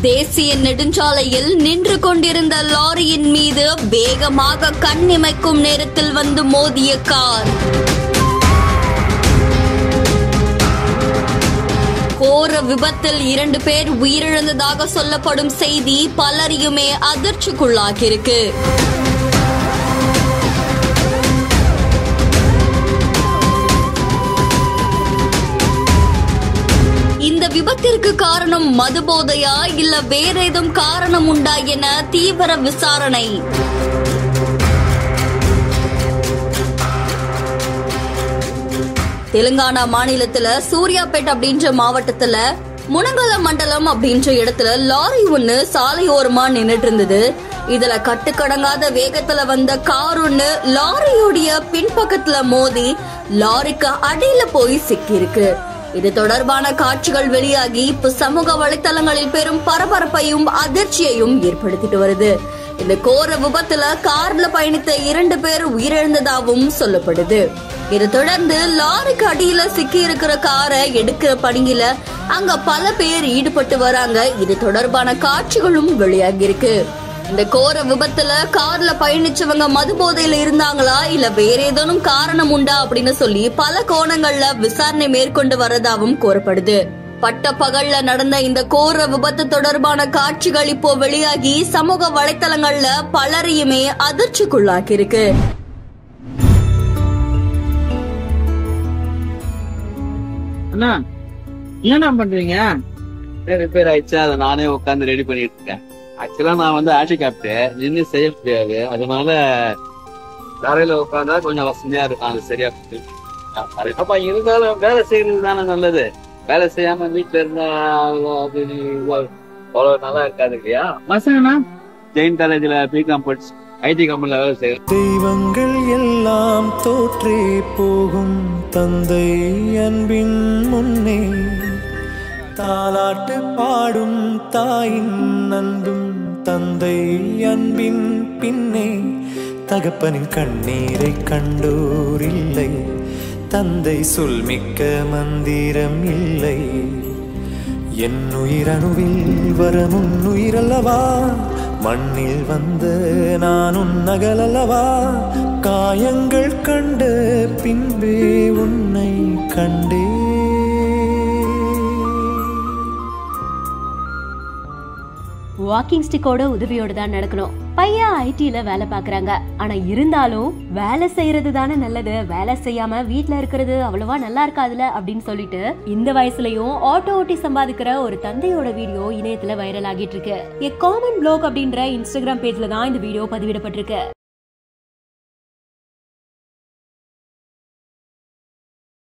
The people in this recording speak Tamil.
தேசிய நெடுஞ்சாலையில் நின்று கொண்டிருந்த லாரியின் மீது வேகமாக கண்ணிமைக்கும் நேரத்தில் வந்து மோதிய கார் கோர விபத்தில் இரண்டு பேர் உயிரிழந்ததாக சொல்லப்படும் செய்தி பலரையுமே அதிர்ச்சிக்குள்ளாகியிருக்கு இந்த விபத்திற்கு காரணம் மதுபோதையா இல்ல வேற ஏதும் காரணம் உண்டா என தீவிர விசாரணை தெலுங்கானா மாநிலத்துல சூர்யாபேட் அப்படின்ற மாவட்டத்துல முனங்கல மண்டலம் அப்படின்ற இடத்துல லாரி ஒண்ணு சாலையோரமா நின்னுட்டு இருந்தது இதுல கட்டுக்கடங்காத வேகத்துல வந்த கார் ஒண்ணு லாரியோடைய பின்பக்கத்துல மோதி லாரிக்கு அடியில போய் சிக்கியிருக்கு இது தொடர்பான காட்சிகள் வெளியாகி இப்ப சமூக வலைத்தளங்களில் பெரும் பரபரப்பையும் அதிர்ச்சியையும் ஏற்படுத்திட்டு வருது இந்த கோர விபத்துல கார்ல பயணித்த இரண்டு பேர் உயிரிழந்ததாகவும் சொல்லப்படுது இதை தொடர்ந்து லாரிக்கு அடியில சிக்கி இருக்கிற காரை எடுக்கிற பணியில அங்க பல பேர் ஈடுபட்டு வராங்க இது தொடர்பான காட்சிகளும் வெளியாகி இருக்கு இந்த கோர விபத்துல கார்ல பயணிச்சவங்க மது போதையில இருந்தாங்களா இல்ல வேற ஏதேனும் காரணம் உண்டா அப்படின்னு சொல்லி பல கோணங்கள்ல விசாரணை மேற்கொண்டு வரதாவும் கூறப்படுது பட்ட பகல்ல நடந்த இந்த கோர விபத்து தொடர்பான காட்சிகள் இப்போ வெளியாகி சமூக வலைத்தளங்கள்ல பலரையுமே அதிர்ச்சிக்குள்ளாக்கி இருக்கு அண்ணா என்னண்ணா பண்றீங்க ரிப்பேர் ஆயிடுச்சு அதை நானே உட்காந்து ரெடி பண்ணிட்டு இருக்கேன் ஆக்சுவலா நான் வந்து ஆட்சி கேப்டன் நின்று செய்ய முடியாது அதனால தரையில உட்காந்தா கொஞ்சம் வசதியா இருக்கும் அது சரியா போகுது. அப்பா இருந்தாலும் வேலை செய்யறது தானே நல்லது வேலை செய்யாம வீட்டுல இருந்தா அது அவ்வளவு நல்லா இருக்காது இல்லையா மசங்கண்ணா ஜெயின் காலேஜ்ல பிகாம் படிச்சு ஐடி கம்பெனில வேலை செய்யறேன் தெய்வங்கள் எல்லாம் தோற்றே போகும் தந்தை அன்பின் முன்னே தாலாட்டு பாடும் தாயின் அன்பும் தந்தை அன்பின் பின்னே தகப்பனின் கண்ணீரை கண்டோர் இல்லை தந்தை சொல்மிக்க மந்திரம் இல்லை என் உயிரணுவில் வரமுன் உயிரல்லவா மண்ணில் வந்த நான் உன் நகலல்லவா காயங்கள் கண்ட பின்பே உன்னை கண்டே வாக்கிங் ஸ்டிக்கோட உதவியோட தான் நடக்கணும் பையன் ஐடில வேலை பாக்குறாங்க ஆனா இருந்தாலும் வேலை செய்யறது தானே நல்லது வேலை செய்யாம வீட்ல இருக்கிறது அவ்வளவா நல்லா இருக்காதுல அப்படின்னு சொல்லிட்டு இந்த வயசுலயும் ஆட்டோ ஓட்டி சம்பாதிக்கிற ஒரு தந்தையோட வீடியோ இணையத்துல வைரல் ஆகிட்டு இருக்கு எ காமன் ப்ளாக் அப்படின்ற இன்ஸ்டாகிராம் பேஜ்ல தான் இந்த வீடியோ பதிவிடப்பட்டிருக்கு